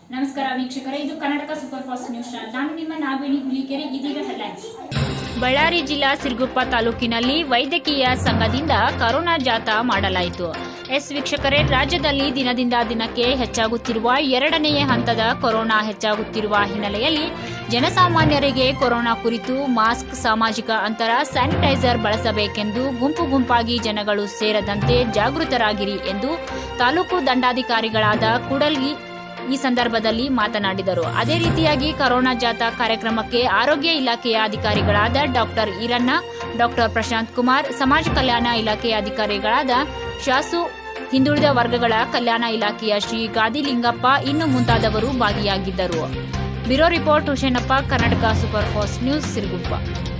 ನಮಸ್ಕಾರ ವೀಕ್ಷಕರೇ ಇದು Karnataka super fast news channel ನಾನು ನಿಮ್ಮ ನಾಗವೇಣಿ ಹುಲಿಕೆರೆ ಇದೀಗ ಹೆಡ್ಲೈನ್ಸ್ ಬಳ್ಳಾರಿ ಜಿಲ್ಲಾ ಸಿರುಗುಪ್ಪ ತಾಲೂಕಿನಲ್ಲಿ ವೈದ್ಯಕೀಯ ಸಂಘದಿಂದ ಕರೋನಾ ಜಾಥಾ ಮಾಡಲಾಯಿತು ಎಸ್ ವೀಕ್ಷಕರೇ ರಾಜ್ಯದಲ್ಲಿ ದಿನದಿಂದ ದಿನಕ್ಕೆ ಹೆಚ್ಚಾಗುತ್ತಿರುವ ಎರಡನೆಯ ಹಂತದ ಕೊರೋನಾ ಹೆಚ್ಚಾಗುತ್ತಿರುವ ಹಿನ್ನೆಲೆಯಲ್ಲಿ ಜನಸಾಮಾನ್ಯರಿಗೆ ಕೊರೋನಾ ಕುರಿತು ಮಾಸ್ಕ್ ಸಾಮಾಜಿಕ ಅಂತರ ಸ್ಯಾನಿಟೈಸರ್ ಬಳಸಬೇಕೆಂದು ಗುಂಪು ಗುಂಪಾಗಿ ಜನಗಳು ಸೇರದಂತೆ ಜಾಗೃತರಾಗಿರಿ ಎಂದು ತಾಲೂಕು ದಂಡಾಧಿಕಾರಿಗಳಾದ ಕೂಡಲ್ಗಿ ಈ ಸಂದರ್ಭದಲ್ಲಿ ಮಾತನಾಡಿದರು ಅದೇ ರೀತಿಯಾಗಿ ಕರೋನಾ ಜಾಥಾ ಕಾರ್ಯಕ್ರಮಕ್ಕೆ ಆರೋಗ್ಯ ಇಲಾಖೆಯ ಅಧಿಕಾರಿಗಳಾದ ಡಾಕ್ಟರ್ ಈರಣ್ಣ ಡಾಕ್ಟರ್ ಪ್ರಶಾಂತ್ ಕುಮಾರ್ ಸಮಾಜ ಕಲ್ಯಾಣ ಇಲಾಖೆಯ ಅಧಿಕಾರಿಗಳಾದ ಶಾಸು ಹಿಂದುಳಿದ ವರ್ಗಗಳ ಕಲ್ಯಾಣ ಇಲಾಖೆಯ ಶ್ರೀ ಗಾದಿಲಿಂಗಪ್ಪ ಇನ್ನು ಮುಂತಾದವರು ಭಾಗಿಯಾಗಿದ್ದರು bureau report Husenappa Karnataka super fast news Siruguppa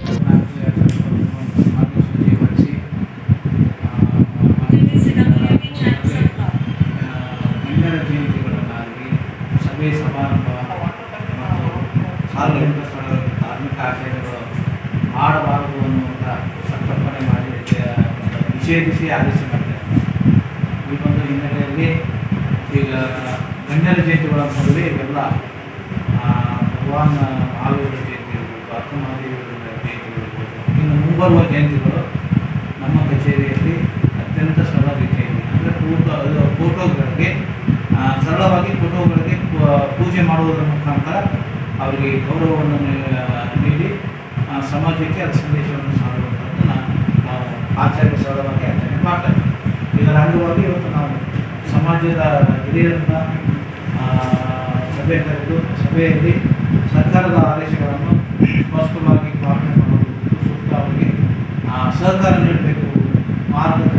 ಗಣ್ಯರ ಜಯಂತಿಗಳನ್ನಾಗಲಿ ಸಭೆ ಸಮಾರಂಭ ಮತ್ತು ಸಾರ್ವಜನಿಕ ಸ್ಥಳಗಳಲ್ಲಿ ಧಾರ್ಮಿಕ ಆಚರಣೆಗಳು ಮಾಡಬಾರದು ಅನ್ನುವಂಥ ಸಂಕಲ್ಪನೆ ಮಾಡಿ ಆ, ನಿಷೇಧಿಸಿ ಆದೇಶ ಮಾಡಿದ್ದಾರೆ ಈ ಒಂದು ಹಿನ್ನೆಲೆಯಲ್ಲಿ ಈಗ ಗಣ್ಯರ ಜಯಂತಿಗಳ ಮೊದಲೇ ಇವೆಲ್ಲ ಆ, ಭಗವಾನ್ ಮಹಾವೀರ ಜಯಂತಿ ಇರ್ಬೋದು ಅಕ್ಕ ಮಹಾದೇವಿಯರ ಜಯಂತಿ ಇರ್ಬೋದು ಇನ್ನು ಮುಂಬರುವ ಜಯಂತಿಗಳು ನಮ್ಮ ಕಚೇರಿಯಲ್ಲಿ ಅತ್ಯಂತ ಸರಳ ರೀತಿಯಲ್ಲಿ ಅಂದರೆ ಫೋಟೋ ಅದು ಫೋಟೋಗಳಿಗೆ ಆ, ಸರಳವಾಗಿ ಫೋಟೋಗಳಿಗೆ ಪೂ- ಪೂಜೆ ಮಾಡುವುದರ ಮುಖಾಂತರ ಅವರಿಗೆ ಗೌರವವನ್ನು ನೀ- ನೀಡಿ ಆ, ಸಮಾಜಕ್ಕೆ ಅದು ಸಂದೇಶವನ್ನು ಸಾರುವಂಥದ್ದನ್ನು ನಾವು ಆಚರಣೆ ಸರಳವಾಗಿ ಆಚರಣೆ ಮಾಡ್ತಾ ಇದ್ದೀವಿ ಇದರ ಅಂಗವಾಗಿ ಇವತ್ತು ನಾವು ಸಮಾಜದ ಹಿರಿಯರನ್ನ ಆ, ಸಭೆ ಕರೆದು ಸಭೆಯಲ್ಲಿ ಸರ್ಕಾರದ ಆದೇಶಗಳನ್ನು ಸ್ಪಷ್ಟವಾಗಿ ಪಾಲನೆ ಮಾಡುವುದು ಸೂಕ್ತ ಅವರಿಗೆ ಆ, ಸಹಕಾರ ನೀಡಬೇಕು ಮಾರ್ಗ